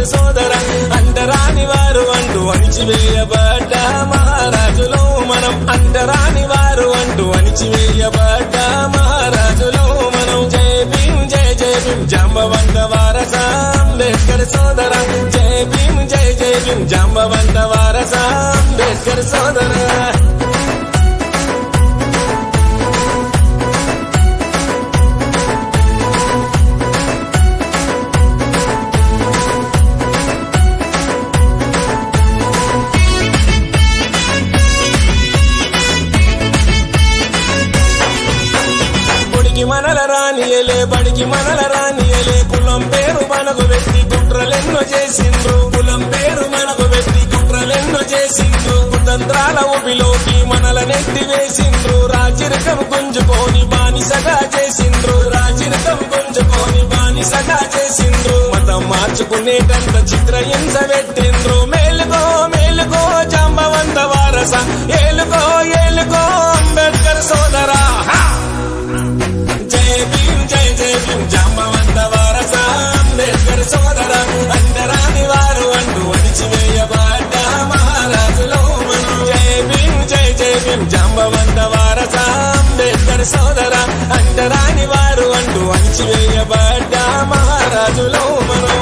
సోదర అంటరాని వారు అంటూ అణిచివేయబడ్డ మహారాజులో మనం అంటరాని వారు అంటూ అణిచివేయబడ్డ మహారాజులో మనం జయ భీం జయ జయ భీం జాంబవంత వారస అంబేద్కర్ సోదర జయ భీం జయ జయ భీం జాంబవంత వారస అంబేద్కర్ సోదర పొడికి మనల రానియలే బడికి మనల రానియలే కులం పేరు మనకు పెట్టి కుట్రలెన్నో చేసిండ్రు కులం పేరు మనకు పెట్టి కుట్రలెన్నో చేసిండ్రు కుతంత్రాల ఊపిలోకి మనల నెట్టి వేసిండ్రు రాజరికం గుంజుకొని బానిసగా చేసిండ్రు రాజరికం గుంజుకొని బానిసగా చేసిండ్రు మతం మార్చుకునేటంత చిత్రహింస పెట్టిండ్రు మేలుకో మేలుకో జాంబవంత వారస ఏలుకో ఏలుకో అంబేద్కర్ సోదరా హా! జయ భీం జయ జయ భీం జాంబవంత వారస అంబేద్కర్ సోదర అంటరాని వారు అంటూ అణిచివేయబడ్డ మహారాజులో మనం జయ భీం జయ జయ భీం జాంబవంత వారస అంబేద్కర్ సోదర అంటరాని వారు అంటూ అణిచివేయబడ్డ మహారాజులో మనం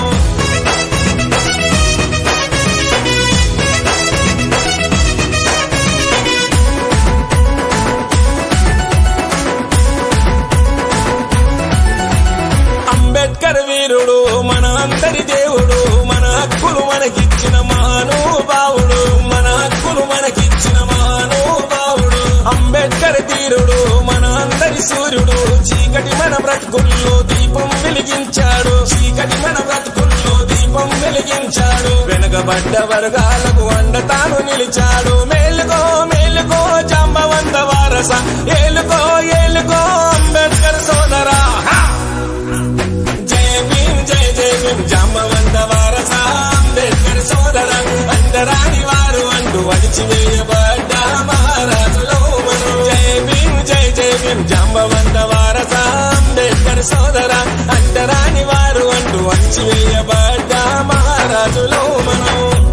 అంబేద్కర్ వీరుడు మన అందరి దేవుడు మన హక్కులు మనకిచ్చిన మహానుభావుడు మన హక్కులు మనకిచ్చిన మహానుభావుడు అంబేద్కర్ తీరుడు మన అందరి సూర్యుడు చీకటి మన బ్రతుకుల్లో దీపం వెలిగించాడు చీకటి మన బ్రతుకుల్లో దీపం వెలిగించాడు వెనకబడ్డ వర్గాలకు అండ తాను నిలిచాడు మేలుకో మేలుకో జాంబవంత వారస ఏలుకో ఏలుకో అంబేద్కర్ సోదరా హా! జయ భీం జయ జయ భీం జాంబవంత వారస అంబేద్కర్ సోదర అంటరాని వారు అంటూ అణిచివేయబడ్డ మహారాజులో మనం జయ భీం జయ జయ భీం జాంబవంత వారస అంబేద్కర్ సోదర అంటరాని వారు అంటూ అణిచివేయబడ్డ మహారాజులో మనం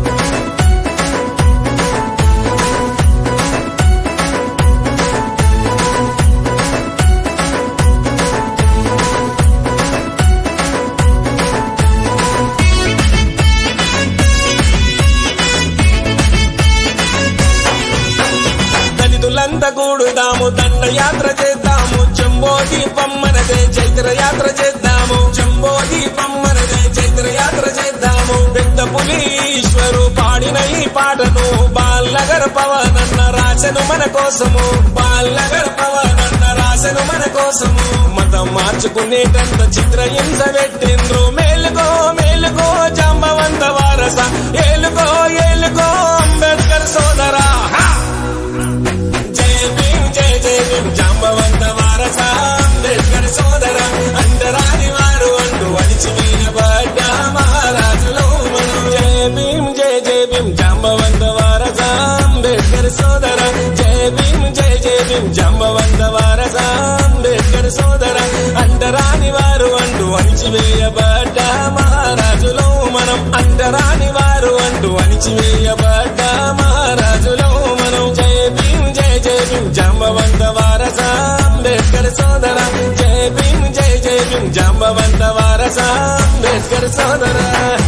దళితులంతా కూడుదాము దండ యాత్ర చేద్దాము జంబో దీపం మనదే చైత్ర యాత్ర చేద్దాము జంబో దీపం మనదే చైత్ర యాత్ర చేద్దాము పెద్ద పులి ఈశ్వరు పాడిన ఈ పాటను బాల్లగర్ పవనన్న రాసెను మన కోసము బాల్లగర్ పవనన్న రాసెను మన కోసము మతం మార్చుకునేటంత చిత్రహింస పెట్టిండ్రు మేలుకో మేలుకో జాంబవంత వారస ఏలుకో ఏలుకో అంబేద్కర్ సోదరా హా! జయ భీం జయ జయ భీం జాంబవంత వారస అంబేద్కర్ సోదర అంటరాని వారు అంటూ అణిచివేయబడ్డ మహారాజులో మనం జయ భీం జయ జయ భీం జాంబవంత వారస అంబేద్కర్ సోదర జయ భీం జయ జయ భీం జాంబవంత వారస అంబేద్కర్ సోదర అంటరాని వారు అంటూ అణిచివేయబడ్డ మహారాజులో మనం అంటరాని వారు అంటూ అణిచివేయబడ్డ మహారాజులో మనం జయ భీం జయ జయ భీం జాంబవంత వారస అంబేద్కర్ సోదర జయ భీం జయ జయ భీం జాంబవంత వారస అంబేద్కర్ సోదర